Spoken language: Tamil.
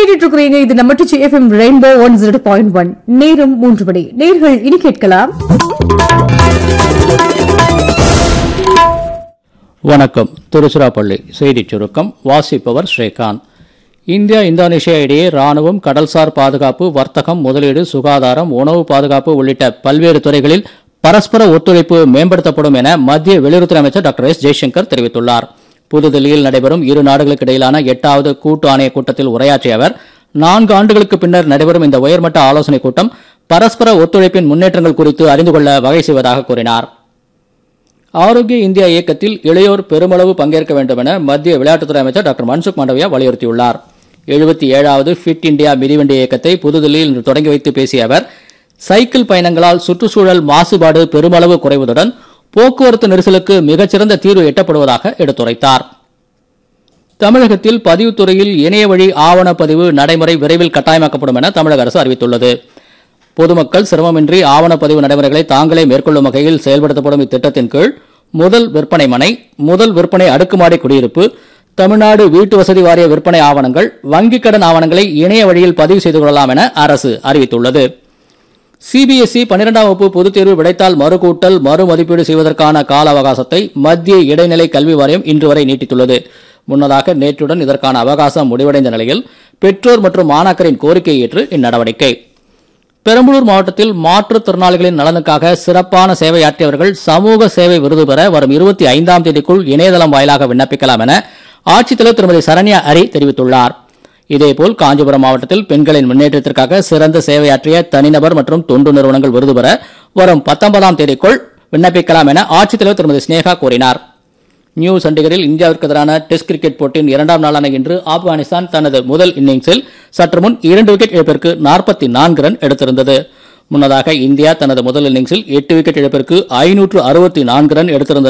கேட்டுட்டு இருக்கிறீங்க இது நம்ம T FM rainbow one zero point one நேரம் மூன்று மணி நேர்கள் இனி கேட்கலாம் வணக்கம் திருச்சிராப்பள்ளி செய்திச் சுருக்கம் வாசிப்பவர் ஸ்ரீகாந்த் இந்தியா இந்தோனேஷியா இடையே ராணுவம் கடல்சார் பாதுகாப்பு வர்த்தகம் முதலீடு சுகாதாரம் உணவு பாதுகாப்பு உள்ளிட்ட பல்வேறு துறைகளில் பரஸ்பர ஒத்துழைப்பு மேம்படுத்தப்படும் என மத்திய வெளியுறவுத்துறை அமைச்சர் டாக்டர் எஸ் ஜெய்சங்கர் தெரிவித்துள்ளார் புதுதில்லியில் நடைபெறும் இரு நாடுகளுக்கு இடையிலான எட்டாவது கூட்டு ஆணைய கூட்டத்தில் உரையாற்றிய அவர் நான்கு ஆண்டுகளுக்கு பின்னர் நடைபெறும் இந்த உயர்மட்ட ஆலோசனைக் கூட்டம் பரஸ்பர ஒத்துழைப்பின் முன்னேற்றங்கள் குறித்து அறிந்து கொள்ள வகை செய்வதாக கூறினார் ஆரோக்கிய இந்தியா இயக்கத்தில் இளையோர் பெருமளவு பங்கேற்க வேண்டும் என மத்திய விளையாட்டுத்துறை அமைச்சர் டாக்டர் மன்சுக் மாண்டவியா வலியுறுத்தியுள்ளார் எழுபத்தி ஏழாவது ஃபிட் இந்தியா மிதிவண்டி இயக்கத்தை புதுதில்லியில் இன்று தொடங்கி வைத்து பேசிய அவர் சைக்கிள் பயணங்களால் சுற்றுச்சூழல் மாசுபாடு பெருமளவு குறைவதுடன் போக்குவரத்து நெரிசலுக்கு மிகச்சிறந்த தீர்வு எட்டப்படுவதாக எடுத்துரைத்தார் தமிழகத்தில் பதிவுத்துறையில் இணைய வழி ஆவணப்பதிவு நடைமுறை விரைவில் கட்டாயமாக்கப்படும் என தமிழக அரசு அறிவித்துள்ளது பொதுமக்கள் சிரமமின்றி ஆவணப்பதிவு நடைமுறைகளை தாங்களே மேற்கொள்ளும் வகையில் செயல்படுத்தப்படும் இத்திட்டத்தின் கீழ் முதல் விற்பனை மனை முதல் விற்பனை அடுக்குமாடி குடியிருப்பு தமிழ்நாடு வீட்டு வசதி வாரிய விற்பனை ஆவணங்கள் வங்கிக் கடன் ஆவணங்களை இணைய வழியில் பதிவு செய்து கொள்ளலாம் என அரசு அறிவித்துள்ளது சிபிஎஸ்இ பன்னிரெண்டாம் வகுப்பு பொதுத் தேர்வு விடைத்தாள் மறுகூட்டல் மறு மதிப்பீடு செய்வதற்கான கால அவகாசத்தை மத்திய இடைநிலை கல்வி வாரியம் இன்று வரை நீட்டித்துள்ளது முன்னதாக நேற்றுடன் இதற்கான அவகாசம் முடிவடைந்த நிலையில் பெற்றோர் மற்றும் மாணாக்கரின் கோரிக்கையை ஏற்று இந்நடவடிக்கை பெரம்பலூர் மாவட்டத்தில் மாற்றுத்திறனாளிகளின் நலனுக்காக சிறப்பான சேவையாற்றியவர்கள் சமூக சேவை விருது பெற வரும் இருபத்தி ஐந்தாம் தேதிக்குள் இணையதளம் வாயிலாக விண்ணப்பிக்கலாம் என ஆட்சித்தலைவர் திருமதி சரண்யா அரி தெரிவித்துள்ளார் இதேபோல் காஞ்சிபுரம் மாவட்டத்தில் பெண்களின் முன்னேற்றத்திற்காக சிறந்த சேவையாற்றிய தனிநபர் மற்றும் தொண்டு நிறுவனங்கள் விருது பெற வரும் பத்தொன்பதாம் தேதிக்குள் விண்ணப்பிக்கலாம் என ஆட்சித்தலைவர் திருமதி ஸ்னேகா கூறினார் நியூ சண்டிகரில் இந்தியாவிற்கு எதிரான டெஸ்ட் கிரிக்கெட் போட்டியின் இரண்டாம் நாளான இன்று ஆப்கானிஸ்தான் தனது முதல் இன்னிங்ஸில் சற்று முன் இரண்டு விக்கெட் இழப்பிற்கு நாற்பத்தி நான்கு ரன் எடுத்திருந்தது முன்னதாக இந்தியா தனது முதல் இன்னிங்ஸில் எட்டு விக்கெட் இழப்பிற்கு ஐநூற்று அறுபத்தி நான்கு ரன் எடுத்திருந்த